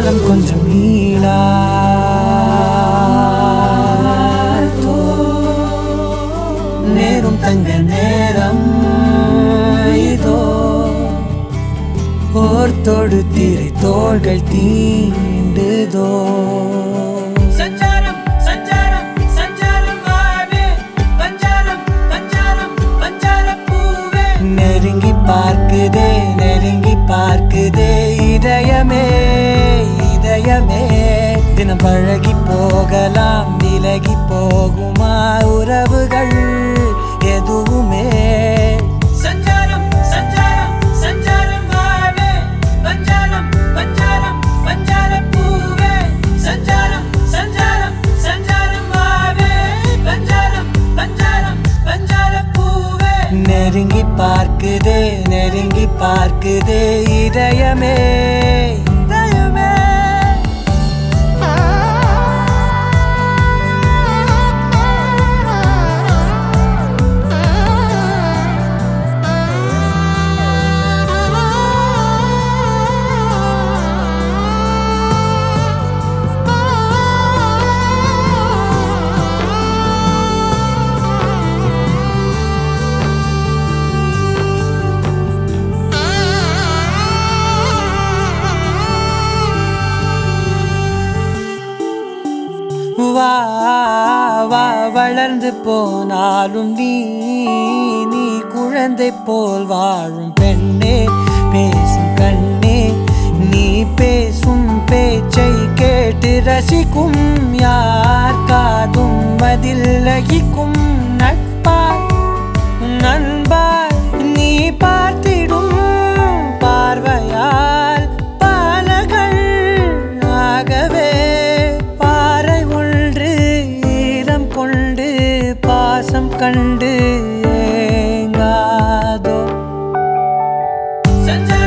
காலம் கொஞ்சம் நீளாதோ நேரும் தங்க நேரம் இதோ ஓர் தொடு திரை தோள்கள் தீண்டுதோ சஞ்சாரம் சஞ்சாரம் சஞ்சாரம் வாவே பஞ்சாரம் பஞ்சாரம் பஞ்சார பூவே நெருங்கி பார்க்குதே நெருங்கி பார்க்குதே இதயமே இதயமே தினம் பழகி போகலாம் விலகி போகுமா உறவுகள் எதுவுமே சஞ்சாரம் சஞ்சாரம் சஞ்சாரம் வாவே பஞ்சாரம் பஞ்சாரம் பஞ்சார பூவே சஞ்சாரம் சஞ்சாரம் சஞ்சாரம் வாவே பஞ்சாரம் பஞ்சாரம் பஞ்சார பூவே நெருங்கி பார்க்குதே நெருங்கி பார்க்குதே இதயமே இதயமே வா வா வளர்ந்து போனாலும் நீ நீ குழந்தை போல் வாழும் பெண்ணே பேசும் கண்ணே நீ பேசும் பேச்சை கேட்டு ரசிக்கும் யார் காதும் பதில் லகிக்கும் நட்பாய் நண்பாய் நீ பார்த்திடும் பார்வையால் பாலகள் ஆகவே பாறை ஒன்று ஈரம் கொண்டு பாசம் கண்டு ஏங்காதோ சஞ்சாரம்